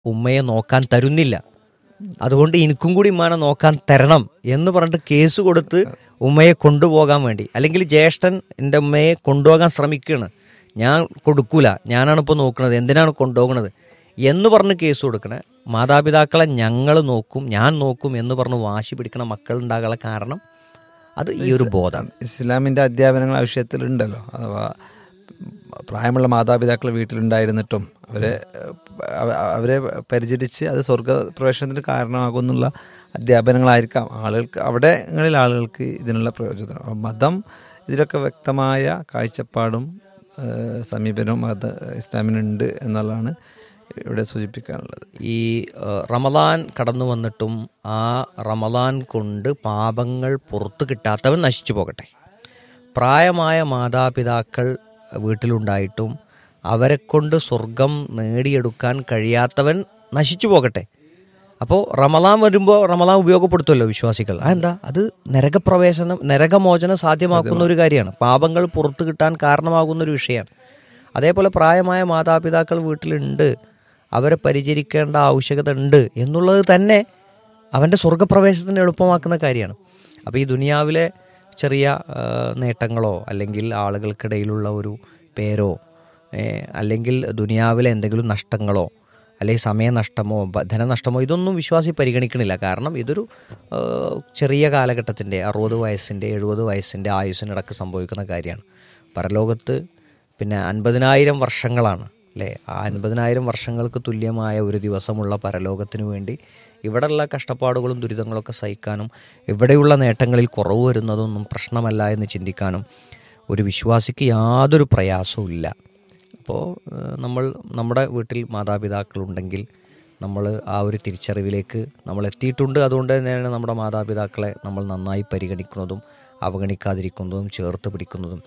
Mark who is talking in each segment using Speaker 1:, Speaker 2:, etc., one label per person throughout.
Speaker 1: ഉമ്മയെ നോക്കാൻ തരുന്നില്ല അതുകൊണ്ട് എനിക്കും കൂടി ഉമ്മാനെ നോക്കാൻ തരണം എന്ന് പറഞ്ഞിട്ട് കേസ് കൊടുത്ത് ഉമ്മയെ കൊണ്ടുപോകാൻ വേണ്ടി അല്ലെങ്കിൽ ജ്യേഷ്ഠൻ എൻ്റെ ഉമ്മയെ കൊണ്ടുപോകാൻ ശ്രമിക്കുകയാണ് ഞാൻ കൊടുക്കൂല ഞാനാണ് ഇപ്പോൾ നോക്കുന്നത് എന്തിനാണ് കൊണ്ടുപോകുന്നത് എന്ന് പറഞ്ഞ് കേസ് കൊടുക്കണേ മാതാപിതാക്കളെ ഞങ്ങൾ നോക്കും ഞാൻ നോക്കും എന്ന് പറഞ്ഞ് വാശി പിടിക്കണ മക്കൾ ഉണ്ടാകാനുള്ള കാരണം അത് ഈ ഒരു ബോധം
Speaker 2: ഇസ്ലാമിൻ്റെ അധ്യാപനങ്ങൾ ആ വിഷയത്തിലുണ്ടല്ലോ അഥവാ പ്രായമുള്ള മാതാപിതാക്കൾ വീട്ടിലുണ്ടായിരുന്നിട്ടും അവരെ അവ- അവരെ പരിചരിച്ച് അത് സ്വർഗ പ്രവേശനത്തിന് കാരണമാകുന്നുള്ള അധ്യാപനങ്ങളായിരിക്കാം ആളുകൾക്ക് അവിടെങ്ങളിൽ ആളുകൾക്ക് ഇതിനുള്ള പ്രയോജനം അപ്പം മതം ഇതിലൊക്കെ വ്യക്തമായ കാഴ്ചപ്പാടും ഏഹ്, സമീപനവും മത ഇസ്ലാമിനുണ്ട് എന്നുള്ളതാണ് ഇവിടെ സൂചിപ്പിക്കാനുള്ളത്
Speaker 1: ഈ ഏഹ്, റമദാൻ കടന്നു വന്നിട്ടും ആ റമദാൻ കൊണ്ട് പാപങ്ങൾ പുറത്തു കിട്ടാത്തവൻ നശിച്ചു പോകട്ടെ പ്രായമായ മാതാപിതാക്കൾ വീട്ടിലുണ്ടായിട്ടും അവരെ കൊണ്ട് സ്വർഗം നേടിയെടുക്കാൻ കഴിയാത്തവൻ നശിച്ചു പോകട്ടെ അപ്പോൾ റമദാൻ വരുമ്പോൾ റമദാൻ ഉപയോഗപ്പെടുത്തുമല്ലോ വിശ്വാസികൾ ആ എന്താ അത് നരകപ്രവേശനം നരകമോചനം സാധ്യമാക്കുന്ന ഒരു കാര്യമാണ് പാപങ്ങൾ പുറത്തു കിട്ടാൻ കാരണമാകുന്ന ഒരു വിഷയമാണ് അതേപോലെ പ്രായമായ മാതാപിതാക്കൾ വീട്ടിലുണ്ട് അവരെ പരിചരിക്കേണ്ട ആവശ്യകത ഉണ്ട് എന്നുള്ളത് തന്നെ അവൻ്റെ സ്വർഗപ്രവേശത്തിന് എളുപ്പമാക്കുന്ന കാര്യമാണ് അപ്പോൾ ഈ ദുനിയാവിലെ ചെറിയ ആ, നേട്ടങ്ങളോ അല്ലെങ്കിൽ ആളുകൾക്കിടയിലുള്ള ഒരു പേരോ ഏ, അല്ലെങ്കിൽ ദുനിയാവിലെ എന്തെങ്കിലും നഷ്ടങ്ങളോ അല്ലെങ്കിൽ സമയനഷ്ടമോ ബ- ധനനഷ്ടമോ ഇതൊന്നും വിശ്വാസി പരിഗണിക്കണില്ല കാരണം ഇതൊരു ആ, ചെറിയ കാലഘട്ടത്തിൻ്റെ അറുപത് വയസ്സിൻ്റെ എഴുപത് വയസ്സിൻ്റെ ആയുസ്സിനിടക്ക് സംഭവിക്കുന്ന കാര്യമാണ് പരലോകത്ത് പിന്നെ അൻപതിനായിരം വർഷങ്ങളാണ് അല്ലേ ആ അൻപതിനായിരം വർഷങ്ങൾക്ക് തുല്യമായ ഒരു ദിവസമുള്ള പരലോകത്തിന് വേണ്ടി ഇവിടെയുള്ള കഷ്ടപ്പാടുകളും ദുരിതങ്ങളൊക്കെ സഹിക്കാനും ഇവിടെയുള്ള നേട്ടങ്ങളിൽ കുറവ് വരുന്നതൊന്നും പ്രശ്നമല്ല എന്ന് ചിന്തിക്കാനും ഒരു വിശ്വാസിക്ക് യാതൊരു പ്രയാസവും ഇല്ല അപ്പോൾ ഏഹ്, നമ്മൾ നമ്മുടെ വീട്ടിൽ മാതാപിതാക്കളുണ്ടെങ്കിൽ നമ്മൾ ആ ഒരു തിരിച്ചറിവിലേക്ക് നമ്മൾ എത്തിയിട്ടുണ്ട് അതുകൊണ്ട് തന്നെയാണ് നമ്മുടെ മാതാപിതാക്കളെ നമ്മൾ നന്നായി പരിഗണിക്കുന്നതും അവഗണിക്കാതിരിക്കുന്നതും ചേർത്ത് പിടിക്കുന്നതും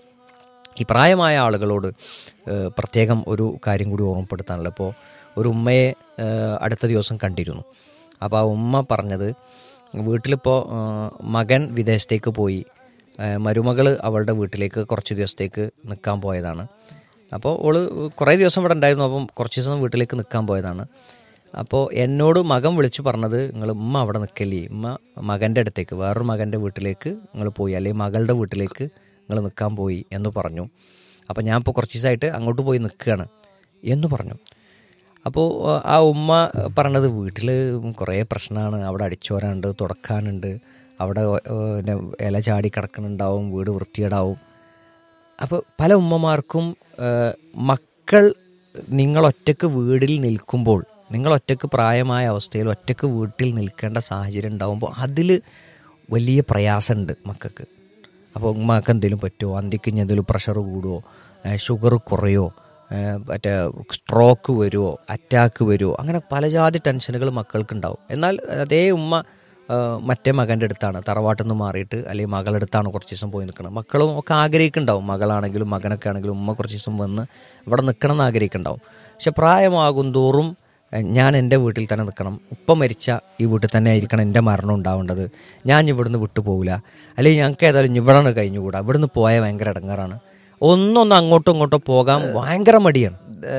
Speaker 1: ഈ പ്രായമായ ആളുകളോട് ഏഹ്, പ്രത്യേകം ഒരു കാര്യം കൂടി ഓർമ്മപ്പെടുത്താനുള്ളത് ഇപ്പോൾ ഒരു ഉമ്മയെ ഏഹ്, അടുത്ത ദിവസം കണ്ടിരുന്നു അപ്പോൾ ആ ഉമ്മ പറഞ്ഞത് വീട്ടിലിപ്പോൾ ഏഹ്, മകൻ വിദേശത്തേക്ക് പോയി ഏഹ്, മരുമകൾ അവളുടെ വീട്ടിലേക്ക് കുറച്ച് ദിവസത്തേക്ക് നിൽക്കാൻ പോയതാണ് അപ്പോൾ ഓള് കുറേ ദിവസം ഇവിടെ ഉണ്ടായിരുന്നു അപ്പം കുറച്ച് ദിവസം വീട്ടിലേക്ക് നിൽക്കാൻ പോയതാണ് അപ്പോൾ എന്നോട് മകൻ വിളിച്ച് പറഞ്ഞത് നിങ്ങൾ ഉമ്മ അവിടെ നിൽക്കല്ലേ ഉമ്മ മകൻ്റെ അടുത്തേക്ക് വേറൊരു മകൻ്റെ വീട്ടിലേക്ക് നിങ്ങൾ പോയി അല്ലെങ്കിൽ മകളുടെ വീട്ടിലേക്ക് നിങ്ങൾ നിൽക്കാൻ പോയി എന്ന് പറഞ്ഞു അപ്പോൾ ഞാൻ ഇപ്പോൾ കുറച്ച് ദിവസമായിട്ട് അങ്ങോട്ട് പോയി നിൽക്കുകയാണ് എന്ന് പറഞ്ഞു അപ്പോൾ ആ ഉമ്മ പറഞ്ഞത് വീട്ടിൽ കുറേ പ്രശ്നമാണ് അവിടെ അടിച്ചോരാണ്ട് തുടക്കാനുണ്ട് അവിടെ ഏഹ്, പിന്നെ ഇല ചാടി കിടക്കുന്നുണ്ടാവും വീട് വൃത്തികേടാവും അപ്പോൾ പല ഉമ്മമാർക്കും ഏഹ്, മക്കൾ നിങ്ങൾ ഒറ്റക്ക് വീടിൽ നിൽക്കുമ്പോൾ നിങ്ങൾ ഒറ്റക്ക് പ്രായമായ അവസ്ഥയിൽ ഒറ്റക്ക് വീട്ടിൽ നിൽക്കേണ്ട സാഹചര്യം ഉണ്ടാകുമ്പോൾ അതിൽ വലിയ പ്രയാസമുണ്ട് മക്കൾക്ക് അപ്പോൾ ഉമ്മക്ക് എന്തെങ്കിലും പറ്റുമോ അന്തിക്ക് ഇനി എന്തെങ്കിലും പ്രഷർ കൂടുമോ ഷുഗർ കുറയോ ഏഹ് മറ്റേ സ്ട്രോക്ക് വരുമോ അറ്റാക്ക് വരുമോ അങ്ങനെ പല ജാതി ടെൻഷനുകൾ മക്കൾക്കുണ്ടാവും എന്നാൽ അതേ ഉമ്മ ഏഹ് മറ്റേ മകൻ്റെ അടുത്താണ് തറവാട്ടിൽ നിന്ന് മാറിയിട്ട് അല്ലെങ്കിൽ മകളുടെ അടുത്താണ് കുറച്ച് ദിവസം പോയി നിൽക്കുന്നത് മക്കളും ഒക്കെ ആഗ്രഹിക്കുന്നുണ്ടാവും മകളാണെങ്കിലും മകനൊക്കെ ആണെങ്കിലും ഉമ്മ കുറച്ച് ദിവസം വന്ന് ഇവിടെ നിൽക്കണം എന്ന് ആഗ്രഹിക്കുന്നുണ്ടാവും പക്ഷെ പ്രായമാകും തോറും ഏഹ് ഞാൻ എൻ്റെ വീട്ടിൽ തന്നെ നിൽക്കണം ഉപ്പ മരിച്ച ഈ വീട്ടിൽ തന്നെ ആയിരിക്കണം എൻ്റെ മരണം ഉണ്ടാവേണ്ടത് ഞാൻ ഇവിടുന്ന് വിട്ടു പോകില്ല അല്ലെങ്കിൽ ഞങ്ങൾക്ക് ഏതായാലും ഇവിടെയാണ് കഴിഞ്ഞുകൂടാ ഇവിടുന്ന് പോയാൽ ഭയങ്കര ഇടങ്ങാറാണ് ഒന്നൊന്ന് അങ്ങോട്ടും ഇങ്ങോട്ടും പോകാൻ ഭയങ്കര മടിയാണ്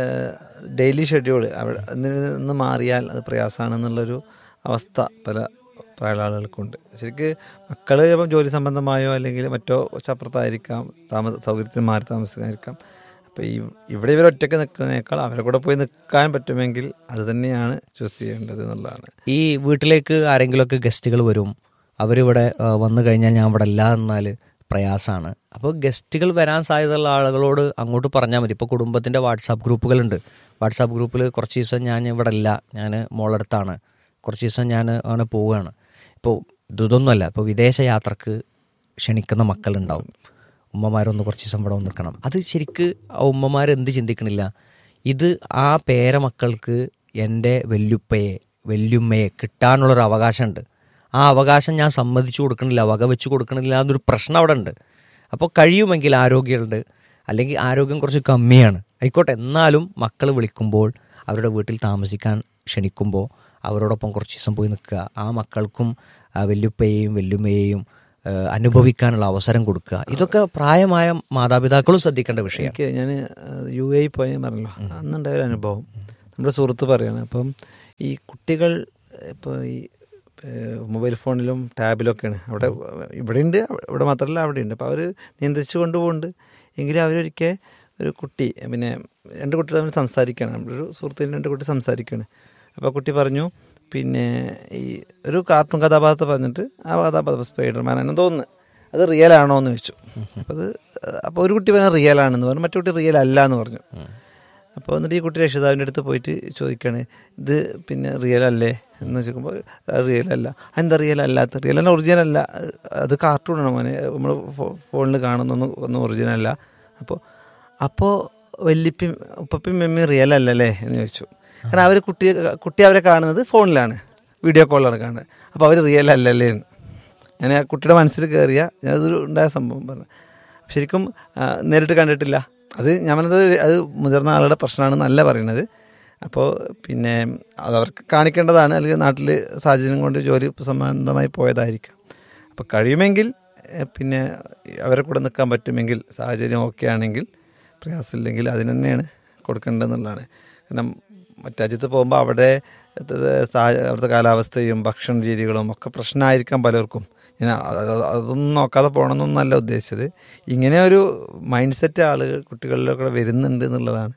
Speaker 2: ഡെയിലി ഷെഡ്യൂൾ അവിടെ അതിൽ നിന്ന് മാറിയാൽ അത് പ്രയാസമാണെന്നുള്ളൊരു അവസ്ഥ പല പ്രായ ആളുകൾക്കുണ്ട് ശരിക്ക് മക്കൾ ചിലപ്പം ജോലി സംബന്ധമായോ അല്ലെങ്കിൽ മറ്റോ ചപ്പുറത്തായിരിക്കാം താമസ സൗകര്യത്തിന് മാറി താമസിക്കാതിരിക്കാം അപ്പോൾ ഈ ഇവിടെ ഇവർ ഒറ്റയ്ക്ക് നിൽക്കുന്നതിനേക്കാൾ അവരെ കൂടെ പോയി നിൽക്കാൻ പറ്റുമെങ്കിൽ അത് തന്നെയാണ് ചൂസ് ചെയ്യേണ്ടത് എന്നുള്ളതാണ്
Speaker 1: ഈ വീട്ടിലേക്ക് ആരെങ്കിലുമൊക്കെ ഗസ്റ്റുകൾ വരും അവരിവിടെ ആ, വന്നു കഴിഞ്ഞാൽ ഞാൻ ഇവിടെ അല്ല എന്നാൽ പ്രയാസമാണ് അപ്പോൾ ഗസ്റ്റുകൾ വരാൻ സാധ്യതയുള്ള ആളുകളോട് അങ്ങോട്ട് പറഞ്ഞാൽ മതി ഇപ്പോൾ കുടുംബത്തിൻ്റെ വാട്സാപ്പ് ഗ്രൂപ്പുകളുണ്ട് വാട്സാപ്പ് ഗ്രൂപ്പിൽ കുറച്ച് ദിവസം ഞാൻ ഇവിടെ ഇല്ല ഞാൻ മോളടുത്താണ് കുറച്ച് ദിവസം ഞാൻ ആണ് പോവുകയാണ് ഇപ്പോൾ ഇതൊന്നുമല്ല ഇപ്പോൾ വിദേശ യാത്രക്ക് ക്ഷണിക്കുന്ന മക്കളുണ്ടാവും ഉമ്മമാരൊന്ന് കുറച്ച് ദിവസം ഇവിടെ വന്ന് നിൽക്കണം അത് ശരിക്ക് ആ ഉമ്മമാർ എന്ത് ചിന്തിക്കണില്ല ഇത് ആ പേരമക്കൾക്ക് എൻ്റെ വല്യുപ്പയെ വല്യുമ്മയെ കിട്ടാനുള്ളൊരു അവകാശമുണ്ട് ആ അവകാശം ഞാൻ സമ്മതിച്ചു കൊടുക്കണില്ല വക വെച്ച് കൊടുക്കണില്ല എന്നൊരു പ്രശ്നം അവിടെ ഉണ്ട് അപ്പോൾ കഴിയുമെങ്കിൽ ആരോഗ്യമുണ്ട് അല്ലെങ്കിൽ ആരോഗ്യം കുറച്ച് കമ്മിയാണ് ആയിക്കോട്ടെ എന്നാലും മക്കൾ വിളിക്കുമ്പോൾ അവരുടെ വീട്ടിൽ താമസിക്കാൻ ക്ഷണിക്കുമ്പോൾ അവരോടൊപ്പം കുറച്ച് ദിവസം പോയി നിൽക്കുക ആ മക്കൾക്കും ആ വല്യുപ്പയെയും വല്യുമ്മയെയും ഏഹ്, അനുഭവിക്കാനുള്ള അവസരം കൊടുക്കുക ഇതൊക്കെ പ്രായമായ മാതാപിതാക്കളും ശ്രദ്ധിക്കേണ്ട വിഷയമാണ്
Speaker 2: എനിക്ക് ഞാൻ യു എ പോയ പറഞ്ഞല്ലോ അന്നുണ്ടായ ഒരു അനുഭവം നമ്മുടെ സുഹൃത്ത് പറയാണ് അപ്പം ഈ കുട്ടികൾ ഇപ്പോൾ ഈ ഏഹ്, മൊബൈൽ ഫോണിലും ടാബിലൊക്കെയാണ് അവിടെ ഇവിടെ ഉണ്ട് ഇവിടെ മാത്രമല്ല അവിടെ ഉണ്ട് അപ്പോൾ അവർ നിയന്ത്രിച്ച് കൊണ്ടുപോകുന്നുണ്ട് എങ്കിലും അവരൊരിക്കൽ ഒരു കുട്ടി പിന്നെ രണ്ട് കുട്ടികൾ തമ്മിൽ സംസാരിക്കുകയാണ് നമ്മുടെ ഒരു സുഹൃത്തിന് രണ്ട് കുട്ടി സംസാരിക്കുകയാണ് അപ്പോൾ ആ കുട്ടി പറഞ്ഞു പിന്നെ ഈ ഒരു കാർട്ടൂൺ കഥാപാത്രത്തെ പറഞ്ഞിട്ട് ആ കഥാപാത്രം സ്പൈഡർമാൻ ആണെന്ന് തോന്നുന്നു അത് റിയൽ ആണോ എന്ന് ചോദിച്ചു അപ്പോൾ അത് അപ്പോൾ ഒരു കുട്ടി പറഞ്ഞാൽ റിയൽ ആണെന്ന് പറഞ്ഞു മറ്റു കുട്ടി റിയൽ അല്ല എന്ന് പറഞ്ഞു അപ്പോൾ എന്നിട്ട് ഈ കുട്ടി രക്ഷിതാവിൻ്റെ അടുത്ത് പോയിട്ട് ചോദിക്കുകയാണ് ഇത് പിന്നെ റിയൽ അല്ലേ എന്ന് ചോദിക്കുമ്പോൾ റിയൽ അല്ല എന്താ റിയൽ അല്ലാത്ത റിയൽ അല്ല ഒറിജിനൽ അല്ല അത് കാർട്ടൂണാണ് മോനെ നമ്മൾ ഫോണിൽ കാണുന്നൊന്നും ഒന്നും ഒറിജിനൽ അല്ല അപ്പോൾ അപ്പോൾ വല്യപ്പയും ഉപ്പപ്പയും മെമ്മയും റിയൽ അല്ലല്ലേ എന്ന് ചോദിച്ചു കാരണം അവർ കുട്ടി കുട്ടി അവരെ കാണുന്നത് ഫോണിലാണ് വീഡിയോ കോളിലാണ് കാണുന്നത് അപ്പോൾ അവർ റിയൽ അല്ലല്ലേ എന്ന് ഞാൻ ആ കുട്ടിയുടെ മനസ്സിൽ കയറിയ ഞാനതൊരു ഉണ്ടായ സംഭവം പറഞ്ഞു ശരിക്കും ആ, നേരിട്ട് കണ്ടിട്ടില്ല അത് ഞാൻ പറഞ്ഞത് അത് മുതിർന്ന ആളുടെ പ്രശ്നമാണെന്നല്ല പറയണത് അപ്പോൾ പിന്നെ അതവർക്ക് കാണിക്കേണ്ടതാണ് അല്ലെങ്കിൽ നാട്ടിൽ സാഹചര്യം കൊണ്ട് ജോലി സംബന്ധമായി പോയതായിരിക്കാം അപ്പോൾ കഴിയുമെങ്കിൽ ഏ, പിന്നെ അവരെ കൂടെ നിൽക്കാൻ പറ്റുമെങ്കിൽ സാഹചര്യം ഓക്കെ ആണെങ്കിൽ പ്രയാസമില്ലെങ്കിൽ അതിന് തന്നെയാണ് കൊടുക്കേണ്ടതെന്നുള്ളതാണ് കാരണം മറ്റു രാജ്യത്ത് പോകുമ്പോൾ അവിടെ സാഹ- അവിടുത്തെ കാലാവസ്ഥയും ഭക്ഷണ രീതികളും ഒക്കെ പ്രശ്നമായിരിക്കാം പലർക്കും ഞാൻ അത് അത് അതൊന്നും നോക്കാതെ പോകണമെന്നൊന്നല്ല ഉദ്ദേശിച്ചത് ഇങ്ങനെ ഒരു മൈൻഡ് സെറ്റ് ആളുകൾ കുട്ടികളിലൊക്കെ വരുന്നുണ്ട് എന്നുള്ളതാണ്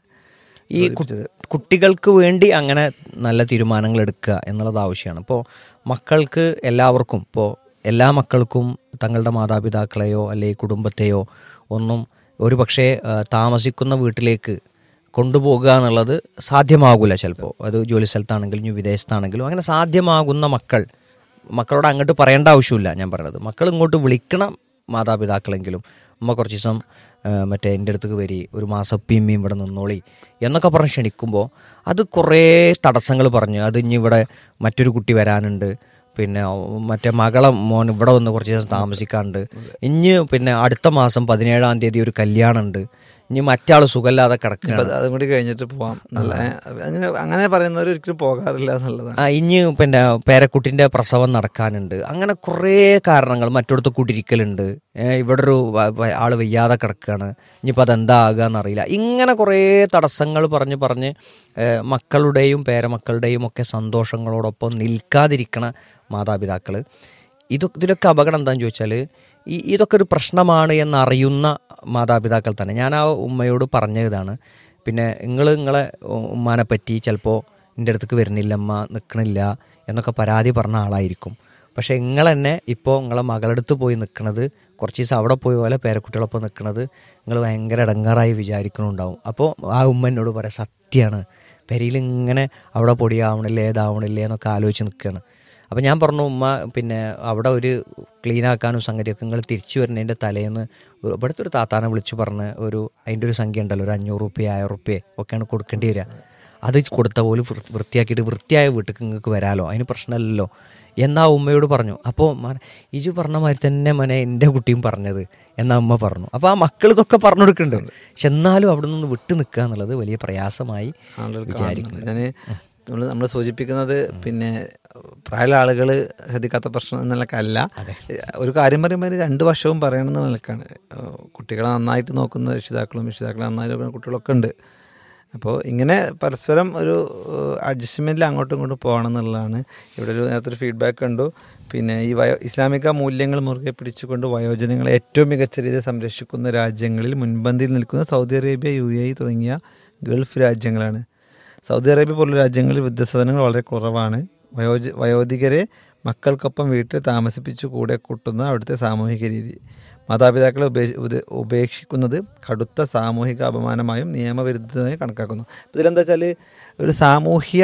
Speaker 1: ഈ കു- കുട്ടികൾക്ക് വേണ്ടി അങ്ങനെ നല്ല തീരുമാനങ്ങൾ എടുക്കുക എന്നുള്ളത് ആവശ്യമാണ് ഇപ്പോൾ മക്കൾക്ക് എല്ലാവർക്കും ഇപ്പോൾ എല്ലാ മക്കൾക്കും തങ്ങളുടെ മാതാപിതാക്കളെയോ അല്ലെങ്കിൽ കുടുംബത്തെയോ ഒന്നും ഒരു പക്ഷേ ആ, താമസിക്കുന്ന വീട്ടിലേക്ക് കൊണ്ടുപോകുക എന്നുള്ളത് സാധ്യമാകില്ല ചിലപ്പോൾ അത് ജോലി സ്ഥലത്താണെങ്കിലും ഇനി വിദേശത്താണെങ്കിലും അങ്ങനെ സാധ്യമാകുന്ന മക്കൾ മക്കളോട് അങ്ങോട്ട് പറയേണ്ട ആവശ്യമില്ല ഞാൻ പറയണത് മക്കൾ ഇങ്ങോട്ട് വിളിക്കണം മാതാപിതാക്കളെങ്കിലും ഉമ്മ കുറച്ച് ദിവസം ആ, മറ്റേ എൻ്റെ അടുത്തേക്ക് വരി ഒരു മാസം ഉപ്പിയമ്മയും ഇവിടെ നിന്നോളി എന്നൊക്കെ പറഞ്ഞ് ക്ഷണിക്കുമ്പോൾ അത് കുറേ തടസ്സങ്ങൾ പറഞ്ഞു അത് ഇനി ഇവിടെ മറ്റൊരു കുട്ടി വരാനുണ്ട് പിന്നെ മറ്റേ മകളെ മോൻ ഇവിടെ വന്ന് കുറച്ച് ദിവസം താമസിക്കാനുണ്ട് ഇനി പിന്നെ അടുത്ത മാസം പതിനേഴാം തീയതി ഒരു കല്യാണം ഉണ്ട് ഇനി മറ്റാൾ സുഖമില്ലാതെ കിടക്കുകയാണ്
Speaker 2: ഇപ്പൊ അതും കൂടി കഴിഞ്ഞിട്ട് പോവാം നല്ല അങ്ങനെ അങ്ങനെ പറയുന്നവർ ഒരിക്കലും പോകാറില്ല എന്നുള്ളതാണ്
Speaker 1: ആ, ഇനി പിന്നെ പേരക്കുട്ടിന്റെ പ്രസവം നടക്കാനുണ്ട് അങ്ങനെ കുറേ കാരണങ്ങൾ മറ്റൊടത്ത് കൂട്ടിരിക്കലുണ്ട് ഏ, ഇവിടെ ഒരു വ- വ- ആള് വയ്യാതെ കിടക്കുകയാണ് ഇനിയിപ്പോൾ അതെന്താ ആകുക എന്നറിയില്ല ഇങ്ങനെ കുറേ തടസ്സങ്ങൾ പറഞ്ഞ് പറഞ്ഞ് ഏ, മക്കളുടെയും പേരമക്കളുടെയും ഒക്കെ സന്തോഷങ്ങളോടൊപ്പം നിൽക്കാതിരിക്കണ മാതാപിതാക്കൾ ഇത് ഇതിലൊക്കെ അപകടം എന്താണെന്ന് ചോദിച്ചാൽ ഈ ഇതൊക്കെ ഒരു പ്രശ്നമാണ് എന്നറിയുന്ന മാതാപിതാക്കൾ തന്നെ ഞാൻ ആ ഉമ്മയോട് പറഞ്ഞതാണ് പിന്നെ നിങ്ങൾ നിങ്ങളെ ഉമ്മാനെ പറ്റി ചിലപ്പോൾ എൻ്റെ അടുത്തേക്ക് വരുന്നില്ല അമ്മ നിൽക്കണില്ല എന്നൊക്കെ പരാതി പറഞ്ഞ ആളായിരിക്കും പക്ഷേ നിങ്ങൾ തന്നെ ഇപ്പോൾ നിങ്ങളെ മകളടുത്ത് പോയി നിൽക്കുന്നത് കുറച്ച് ദിവസം അവിടെ പോയി പോലെ പേരക്കുട്ടികളൊപ്പം നിൽക്കുന്നത് നിങ്ങൾ ഭയങ്കര ഇടങ്ങാറായി വിചാരിക്കണുണ്ടാവും അപ്പോൾ ആ ഉമ്മ എന്നോട് പറയാം സത്യമാണ് പെരിയിൽ ഇങ്ങനെ അവിടെ പൊടിയാവണില്ലേ ഏതാവണില്ലേ എന്നൊക്കെ ആലോചിച്ച് നിൽക്കുകയാണ് അപ്പം ഞാൻ പറഞ്ഞു ഉമ്മ പിന്നെ അവിടെ ഒരു ക്ലീൻ ആക്കാനും സംഗതിയൊക്കെ നിങ്ങൾ തിരിച്ചു വരുന്നതിൻ്റെ തലേന്ന് ഒരു- ഇവിടുത്തെ ഒരു താത്താനെ വിളിച്ച് പറഞ്ഞ് ഒരു അതിൻ്റെ ഒരു സംഖ്യ ഉണ്ടല്ലോ ഒരു അഞ്ഞൂറ് റുപ്യ ആയിരം റുപ്യ ഒക്കെയാണ് കൊടുക്കേണ്ടി വരിക അത് കൊടുത്ത പോലും വൃ- വൃത്തിയാക്കിയിട്ട് വൃത്തിയായ വീട്ടിലേക്ക് നിങ്ങൾക്ക് വരാലോ അതിന് പ്രശ്നമില്ലല്ലോ എന്നാ ഉമ്മയോട് പറഞ്ഞു അപ്പോൾ ഇജു പറഞ്ഞ മാതിരി തന്നെ മനെ എൻ്റെ കുട്ടിയും പറഞ്ഞത് എന്നാ അമ്മ പറഞ്ഞു അപ്പോൾ ആ മക്കൾ ഇതൊക്കെ പറഞ്ഞു കൊടുക്കുന്നുണ്ട് പക്ഷെ എന്നാലും അവിടെ നിന്ന് വിട്ടു നിൽക്കുക എന്നുള്ളത് വലിയ പ്രയാസമായി വിചാരിക്കുന്നു
Speaker 2: ഞാൻ നമ്മൾ നമ്മൾ സൂചിപ്പിക്കുന്നത് പിന്നെ പ്രായമുള്ള ആളുകൾ ശ്രദ്ധിക്കാത്ത പ്രശ്നം എന്നുള്ളതൊക്കെ അല്ല ഒരു കാര്യം പറയുമ്പോൾ അതിന് രണ്ട് വശവും പറയണമെന്ന് നിലക്കാണ് ഏഹ് കുട്ടികളെ നന്നായിട്ട് നോക്കുന്ന രക്ഷിതാക്കളും രക്ഷിതാക്കളെ നന്നായി നോക്കുന്ന കുട്ടികളൊക്കെ ഉണ്ട് അപ്പോൾ ഇങ്ങനെ പരസ്പരം ഒരു അഡ്ജസ്റ്റ്മെൻറ്റിൽ അങ്ങോട്ടും ഇങ്ങോട്ടും പോകണം എന്നുള്ളതാണ് ഇവിടെ ഒരു നേരത്തെ ഒരു ഫീഡ്ബാക്ക് കണ്ടു പിന്നെ ഈ വയോ ഇസ്ലാമിക മൂല്യങ്ങൾ മുറുകെ പിടിച്ചുകൊണ്ട് വയോജനങ്ങളെ ഏറ്റവും മികച്ച രീതിയിൽ സംരക്ഷിക്കുന്ന രാജ്യങ്ങളിൽ മുൻപന്തിയിൽ നിൽക്കുന്ന Saudi Arabia U A E തുടങ്ങിയ ഗൾഫ് രാജ്യങ്ങളാണ് സൗദി അറേബ്യ പോലുള്ള രാജ്യങ്ങളിൽ വൃദ്ധസദനങ്ങൾ വളരെ കുറവാണ് വയോജ വയോധികരെ മക്കൾക്കൊപ്പം വീട്ടിൽ താമസിപ്പിച്ചു കൂടെ കൂട്ടുന്ന അവിടുത്തെ സാമൂഹിക രീതി മാതാപിതാക്കളെ ഉപേക്ഷ ഉപദേ- ഉപേക്ഷിക്കുന്നത് കടുത്ത സാമൂഹിക അപമാനമായും നിയമവിരുദ്ധമായും കണക്കാക്കുന്നു ഇതിലെന്താ വെച്ചാൽ ഒരു സാമൂഹ്യ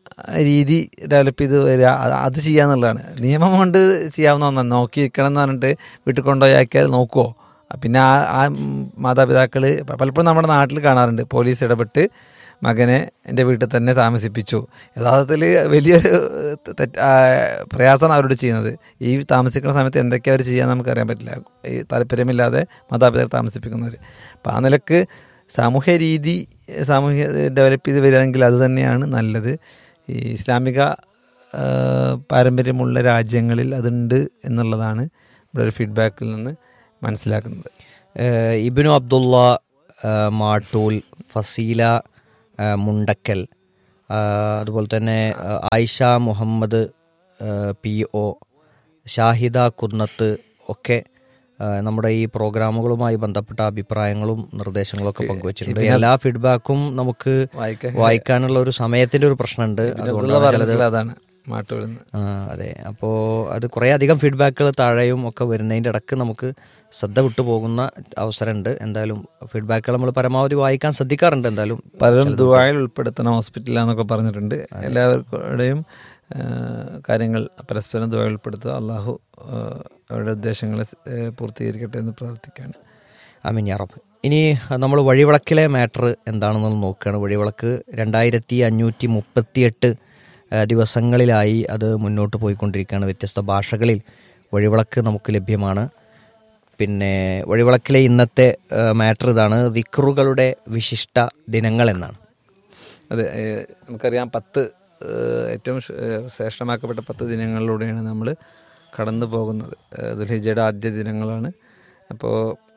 Speaker 2: രീതി ഡെവലപ്പ് ചെയ്ത് വരിക അത് അത് ചെയ്യാന്നുള്ളതാണ് നിയമം കൊണ്ട് ചെയ്യാവുന്ന ഒന്നാണ് നോക്കിയിരിക്കണം എന്ന് പറഞ്ഞിട്ട് വീട്ടിൽ കൊണ്ടുപോയാക്കിയാൽ നോക്കുമോ പിന്നെ ആ ആ മാതാപിതാക്കൾ പലപ്പോഴും നമ്മുടെ നാട്ടിൽ കാണാറുണ്ട് പോലീസ് ഇടപെട്ട് മകനെ എൻ്റെ വീട്ടിൽ തന്നെ താമസിപ്പിച്ചു യഥാർത്ഥത്തിൽ വലിയൊരു തെറ്റ് ആ, പ്രയാസമാണ് അവരോട് ചെയ്യുന്നത് ഈ താമസിക്കുന്ന സമയത്ത് എന്തൊക്കെ അവർ ചെയ്യാൻ നമുക്കറിയാൻ പറ്റില്ല ഈ താല്പര്യമില്ലാതെ മാതാപിതാക്കൾ താമസിപ്പിക്കുന്നവർ അപ്പോൾ ആ നിലക്ക് സാമൂഹ്യ രീതി സാമൂഹ്യ ഡെവലപ്പ് ചെയ്ത് വരികയാണെങ്കിൽ അത് തന്നെയാണ് നല്ലത് ഈ ഇസ്ലാമിക ആ, പാരമ്പര്യമുള്ള രാജ്യങ്ങളിൽ അതുണ്ട് എന്നുള്ളതാണ് ഇവിടെ ഒരു ഫീഡ്ബാക്കിൽ നിന്ന് മനസ്സിലാക്കുന്നത്
Speaker 1: ഏഹ് ഇബ്നു അബ്ദുള്ള ഏഹ് മാട്ടൂൽ ഫസീല ഏഹ് മുണ്ടക്കൽ ആ, അതുപോലെ തന്നെ ആ, ആയിഷ മുഹമ്മദ് ആ, പി ഒ ഷാഹിദ കുന്നത്ത് ഒക്കെ ആ, നമ്മുടെ ഈ പ്രോഗ്രാമുകളുമായി ബന്ധപ്പെട്ട അഭിപ്രായങ്ങളും നിർദ്ദേശങ്ങളും ഒക്കെ പങ്കുവച്ചിട്ടുണ്ട് എല്ലാ ഫീഡ്ബാക്കും നമുക്ക്
Speaker 2: വായിക്കാൻ
Speaker 1: വായിക്കാനുള്ള ഒരു സമയത്തിന്റെ ഒരു പ്രശ്നമുണ്ട്
Speaker 2: അബ്ദുള്ള
Speaker 1: അതുകൊണ്ടാണ് ചിലത്
Speaker 2: പറഞ്ഞിട്ടുള്ള അതാണ് മാട്ടുവിടുന്ന്
Speaker 1: ആ, അതെ അപ്പോൾ അത് കുറേ അധികം ഫീഡ്ബാക്കുകൾ താഴെയും ഒക്കെ വരുന്നതിൻ്റെ ഇടക്ക് നമുക്ക് ശ്രദ്ധ വിട്ടു പോകുന്ന അവസരമുണ്ട് എന്തായാലും ഫീഡ്ബാക്കുകൾ നമ്മൾ പരമാവധി വായിക്കാൻ ശ്രദ്ധിക്കാറുണ്ട് എന്തായാലും
Speaker 2: പലരും ദുബായിൽ ഉൾപ്പെടുത്തണം ഹോസ്പിറ്റലാന്നൊക്കെ പറഞ്ഞിട്ടുണ്ട് എല്ലാവർക്കുടെയും ആ, കാര്യങ്ങൾ പരസ്പരം ദുബായിൽ ഉൾപ്പെടുത്തുക അള്ളാഹു ആ, അവരുടെ ഉദ്ദേശങ്ങളെ സ്- ഏ, പൂർത്തീകരിക്കട്ടെ എന്ന് പ്രാർത്ഥിക്കുകയാണ്
Speaker 1: അമീൻ യാറബ് ഇനി നമ്മൾ വഴിവിളക്കിലെ മാറ്റർ എന്താണെന്ന് നോക്കുകയാണ് വഴിവിളക്ക് രണ്ടായിരത്തി അഞ്ഞൂറ്റി മുപ്പത്തിയെട്ട് ദിവസങ്ങളിലായി അത് മുന്നോട്ട് പോയിക്കൊണ്ടിരിക്കുകയാണ് വ്യത്യസ്ത ഭാഷകളിൽ വഴിവിളക്ക് നമുക്ക് ലഭ്യമാണ് പിന്നെ വഴിവിളക്കിലെ ഇന്നത്തെ മാറ്റർ ഇതാണ് ദിക്റുകളുടെ വിശിഷ്ട ദിനങ്ങൾ എന്നാണ്
Speaker 2: അതെ ഏ, നമുക്കറിയാം പത്ത് ഏ, ഏറ്റവും ശ്- ഏ, ശ്രേഷ്ഠമാക്കപ്പെട്ട പത്ത് ദിനങ്ങളിലൂടെയാണ് നമ്മൾ കടന്നു പോകുന്നത് ഏ, ദുൽഹിജയുടെ ആദ്യ ദിനങ്ങളാണ് അപ്പോൾ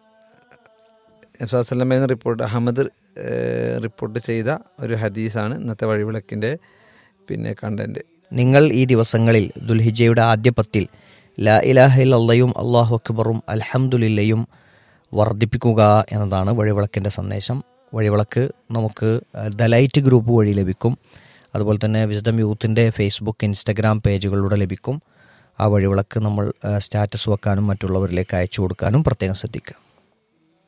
Speaker 2: എന്ന റിപ്പോർട്ട് അഹമ്മദ് ഏ, റിപ്പോർട്ട് ചെയ്ത ഒരു ഹദീസാണ് ഇന്നത്തെ വഴിവിളക്കിൻ്റെ പിന്നെ കണ്ടന്റ്
Speaker 1: നിങ്ങൾ ഈ ദിവസങ്ങളിൽ ദുൽഹിജയുടെ ആദ്യ പത്തിൽ ലാ ഇലാഹിൽ അള്ളയും അള്ളാഹു അക്ബറും അൽഹംദുലില്ലയും വർദ്ധിപ്പിക്കുക എന്നതാണ് വഴിവിളക്കിൻ്റെ സന്ദേശം വഴിവിളക്ക് നമുക്ക് ദലൈറ്റ് ഗ്രൂപ്പ് വഴി ലഭിക്കും അതുപോലെ തന്നെ വിസ്ഡം യൂത്തിൻ്റെ ഫേസ്ബുക്ക് ഇൻസ്റ്റഗ്രാം പേജുകളിലൂടെ ലഭിക്കും ആ വഴിവിളക്ക് നമ്മൾ സ്റ്റാറ്റസ് വെക്കാനും മറ്റുള്ളവരിലേക്ക് അയച്ചു കൊടുക്കാനും പ്രത്യേകം ശ്രദ്ധിക്കുക